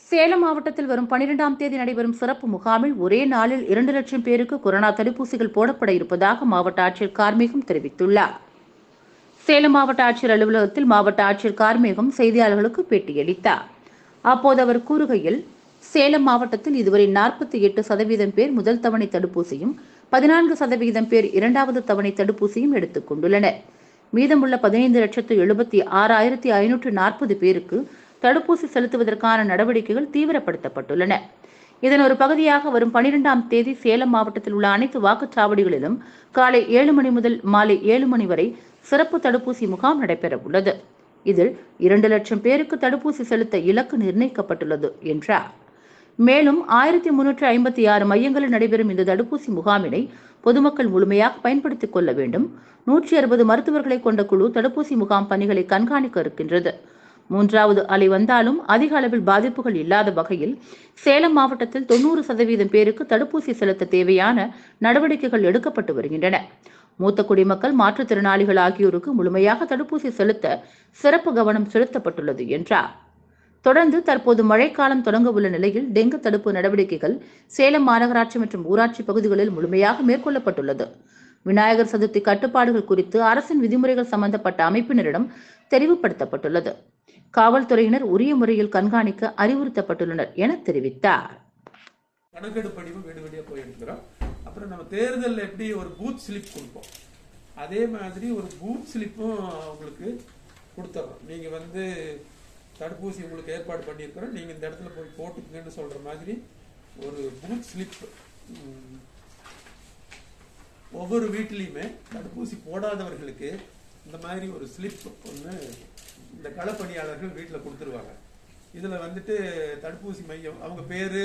சேலம் மாவட்டத்தில் வரும் பனிரெண்டாம் தேதி நடைபெறும் சிறப்பு முகாமில் ஒரே நாளில் இரண்டு லட்சம் பேருக்கு கொரோனா தடுப்பூசிகள் போடப்பட இருப்பதாக மாவட்ட ஆட்சியர் கார்மேகம் தெரிவித்துள்ளார் சேலம் மாவட்ட ஆட்சியர் அலுவலகத்தில் மாவட்ட ஆட்சியர் கார்மேகம் செய்தியாளர்களுக்கு பேட்டியளித்தார் அப்போது அவர் கூறுகையில் சேலம் மாவட்டத்தில் இதுவரை நாற்பத்தி எட்டு சதவீதம் பேர் முதல் தவணை தடுப்பூசியும் பதினான்கு சதவீதம் பேர் இரண்டாவது தவணை தடுப்பூசியும் எடுத்துக் கொண்டுள்ளனர் மீதமுள்ள பதினைந்து லட்சத்து எழுபத்தி ஆறாயிரத்தி ஐநூற்று நாற்பது பேருக்கு தடுப்பூசி செலுத்துவதற்கான நடவடிக்கைகள் தீவிரப்படுத்தப்பட்டுள்ளன இதன் ஒரு பகுதியாக வரும் பனிரெண்டாம் தேதி சேலம் மாவட்டத்தில் உள்ள அனைத்து வாக்குச்சாவடிகளிலும் காலை ஏழு மணி முதல் மாலை ஏழு மணி வரை சிறப்பு தடுப்பூசி முகாம் நடைபெற உள்ளது இதில் இரண்டு லட்சம் பேருக்கு தடுப்பூசி செலுத்த இலக்கு நிர்ணயிக்கப்பட்டுள்ளது என்றார் மேலும் ஆயிரத்தி முன்னூற்று ஐம்பத்தி ஆறு மையங்களில் நடைபெறும் இந்த தடுப்பூசி முகாமினை பொதுமக்கள் முழுமையாக பயன்படுத்திக் கொள்ள வேண்டும் நூற்றி அறுபது மருத்துவர்களை கொண்ட குழு தடுப்பூசி முகாம் பணிகளை கண்காணிக்க இருக்கின்றது மூன்றாவது அலை வந்தாலும் அதிக அளவில் பாதிப்புகள் இல்லாத வகையில் சேலம் மாவட்டத்தில் தொண்ணூறு சதவீதம் பேருக்கு தடுப்பூசி செலுத்த தேவையான நடவடிக்கைகள் எடுக்கப்பட்டு வருகின்றன மூத்த குடிமக்கள் மாற்றுத்திறனாளிகள் ஆகியோருக்கு முழுமையாக தடுப்பூசி செலுத்த சிறப்பு கவனம் செலுத்தப்பட்டுள்ளது என்றார் தொடர்ந்து தற்போது மழைக்காலம் தொடங்க உள்ள நிலையில் டெங்கு தடுப்பு நடவடிக்கைகள் சேலம் மாநகராட்சி மற்றும் ஊராட்சி பகுதிகளில் முழுமையாக மேற்கொள்ளப்பட்டுள்ளது விநாயகர் சதுர்த்தி கட்டுப்பாடுகள் குறித்து அரசின் விதிமுறைகள் சம்பந்தப்பட்ட அமைப்பினரிடம் தெரிவுபடுத்தப்பட்டுள்ளது காவல்துறையினர் உரிய முறையில் கண்காணிக்க அறிவுறுத்தப்பட்டுள்ளனர் என தெரிவித்தார் கணக்கெடு படிவம் வீடு வீடியா போய் எடுக்கிறோம் அப்புறம் நம்ம தேர்தலில் எப்படி ஒரு பூத் ஸ்லிப் கொடுப்போம் அதே மாதிரி ஒரு பூத் ஸ்லிப்பும் உங்களுக்கு கொடுத்துட்றோம் நீங்க வந்து தடுப்பூசி உங்களுக்கு ஏற்பாடு பண்ணியிருக்கிறோம் நீங்க இந்த இடத்துல போய் போட்டுக்குங்கன்னு சொல்ற மாதிரி ஒரு பூத் ஸ்லிப் ஒவ்வொரு வீட்லேயுமே தடுப்பூசி போடாதவர்களுக்கு இந்த மாதிரி ஒரு ஸ்லிப் ஒன்று இந்த களப்பணியாளர்கள் வீட்டில் கொடுத்துருவாங்க இதில் வந்துட்டு தடுப்பூசி மையம் அவங்க பேர்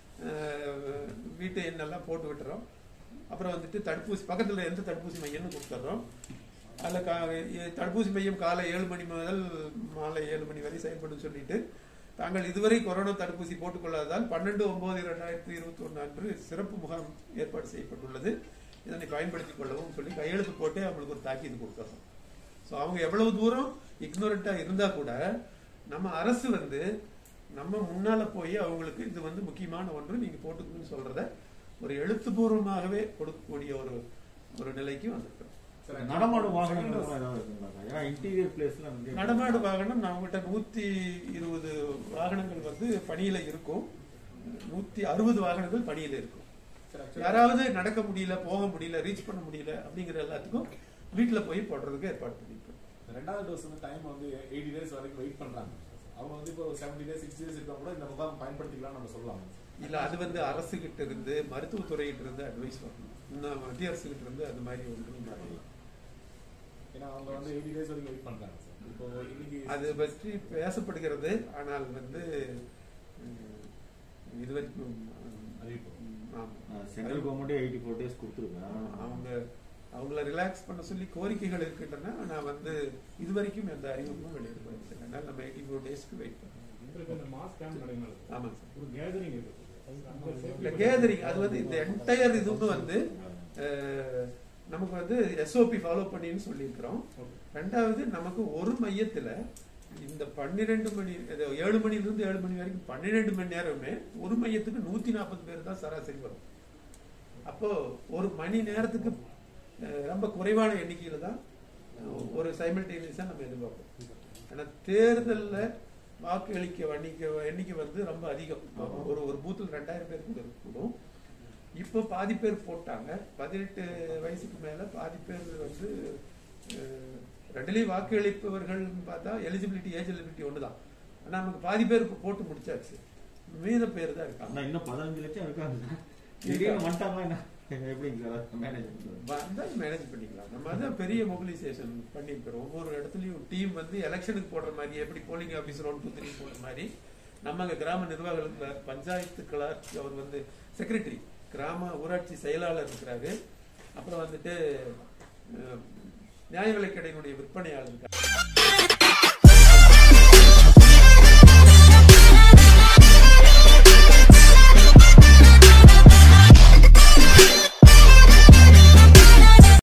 வீட்டு எண்ணெல்லாம் போட்டு விட்டுறோம் அப்புறம் வந்துட்டு தடுப்பூசி பக்கத்தில் எந்த தடுப்பூசி மையம்னு கொடுத்துட்றோம் அதில் கா எ- தடுப்பூசி மையம் காலை ஏழு மணி முதல் மாலை ஏழு மணி வரை செயல்படும் சொல்லிட்டு தாங்கள் இதுவரை கொரோனா தடுப்பூசி போட்டுக்கொள்ளாததால் பன்னெண்டு ஒன்பது இரண்டாயிரத்தி இருபத்தி ஒன்று அன்று சிறப்பு முகாம் ஏற்பாடு செய்யப்பட்டுள்ளது இதனை பயன்படுத்திக் கொள்ளவும் சொல்லி கையெழுத்து போட்டு அவங்களுக்கு ஒரு தாக்கீது கொடுத்துறோம் ஸோ அவங்க எவ்வளவு தூரம் இக்னோரண்டா இருந்தா கூட நம்ம அரசு வந்து நம்ம முன்னால போய் அவங்களுக்கு இது வந்து முக்கியமான ஒன்று நீங்க போட்டுக்கணும்னு சொல்றத ஒரு எழுத்துப்பூர்வமாகவே கொடுக்கக்கூடிய ஒரு ஒரு நிலைக்கு வந்திருக்கிறோம் நடமாடும் வாகனங்கள் ஏதாவது இருக்குங்களா ஏன்னா இன்டீரியர் பிளேஸ்ல நடமாடு வாகனம் நம்மகிட்ட நூத்தி இருபது வாகனங்கள் வந்து பணியில இருக்கும் நூத்தி அறுபது வாகனங்கள் பணியில இருக்கும் யாராவது நடக்க முடியல போக முடியல ரீச் பண்ண முடியல அப்படிங்கிற எல்லாத்துக்கும் வீட்டுல போய் போடுறதுக்கு ஏற்பாடு பண்ணிருக்கோம் ரெண்டாவது டோஸ் வந்து டைம் வந்து எயிட்டி டேஸ் வரைக்கும் வெயிட் பண்றாங்க அவங்க வந்து இப்போ செவன்டி டேஸ் சிக்ஸ்டி டேஸ் இருக்கா கூட இந்த முகாம் பயன்படுத்திக்கலாம்னு நம்ம சொல்லலாம் இல்ல அது வந்து அரசு கிட்ட இருந்து மருத்துவத்துறையிட்ட இருந்து அட்வைஸ் வரணும் இன்னும் மத்திய அரசு கிட்ட இருந்து அது மாதிரி ஒன்றும் வரல. ஏன்னா அவங்க வந்து எயிட்டி டேஸ் வரைக்கும் வெயிட் பண்றாங்க சார் இப்போ இன்னைக்கு அது பற்றி பேசப்படுகிறது ஆனால் வந்து உம், இது வரைக்கும் உம், அறிவிப்பு. ஆமா. சென்ட்ரல் கவர்மெண்டே எயிட்டி ஃபோர் டேஸ் கொடுத்துருக்கேன் அவங்க அவங்கள ரிலாக்ஸ் பண்ண சொல்லி கோரிக்கைகள் இருக்கின்றன ஆனா வந்து இது வரைக்கும் எந்த அறிவிப்பும் வெளியிடப்படுறது அதனால நம்ம எயிட்டி ஃபோர் டேஸ்க்கு வெயிட் பண்ணோம் உங்களுக்கு இந்த மாஸ் கேம்ப் நடக்குது ஆமாங்க சார் ஒரு கேதரிங் இருக்கு அந்த இல்ல safety கேதரிங் அது வந்து இந்த என்டையர் இதுவும் வந்து அஹ், நமக்கு வந்து எஸ்ஓபி ஃபாலோ பண்ணின்னு சொல்லியிருக்கிறோம் ரெண்டாவது நமக்கு ஒரு மையத்துல இந்த பன்னிரெண்டு மணி இது ஏழு மணில இருந்து ஏழு மணி வரைக்கும் பன்னிரெண்டு மணி நேரமே ஒரு மையத்துக்கு நூத்தி நாற்பது பேர் தான் சராசரி வரும் அப்போ ஒரு மணி நேரத்துக்கு அஹ், ரொம்ப குறைவான எண்ணிக்கையில தான் அஹ், ஒரு சைமல்டேனியஸா நம்ம எதிர்பார்ப்போம் ஆனா தேர்தல்ல வாக்களிக்க எண்ணிக்கை எண்ணிக்கை வந்து ரொம்ப அதிகம் ஒரு ஒரு பூத்தில் ரெண்டாயிரம் பேர் கூட இருக்கக்கூடும் இப்போ பாதி பேர் போட்டாங்க பதினெட்டு வயசுக்கு மேல பாதி பேர் வந்து அஹ், ரெண்டுலயும் வாக்களிப்பவர்கள் பார்த்தா எலிஜிபிலிட்டி ஏஜ் எலிஜிபிலிட்டி ஒண்ணுதான் ஆனா நமக்கு பாதி பேருக்கு போட்டு முடிச்சாச்சு மீத பேர் தான் இருக்காங்க ஆனா இன்னும் பதினஞ்சு லட்சம் இருக்காங்க திடீர்னு வந்துட்டாங்களா என்ன எப்படிங்க சார் மேனேஜ் பண்றது வந்தா மேனேஜ் பண்ணிக்கலாம் நம்ம அதான் பெரிய மொபிலைசேஷன் பண்ணிருக்கிறோம் ஒவ்வொரு இடத்துலயும் டீம் வந்து எலெக்ஷனுக்கு போடுற மாதிரி எப்படி polling officer one two three போடுற மாதிரி நம்ம அங்க கிராம நிர்வாகத்துல பஞ்சாயத்து கிளார்க் அவர் வந்து செக்ரட்டரி கிராம ஊராட்சி செயலாளர் இருக்கிறாரு அப்புறம் வந்துட்டு அஹ், நியாய விலைக்கடையினுடைய விற்பனையாளர் இருக்காரு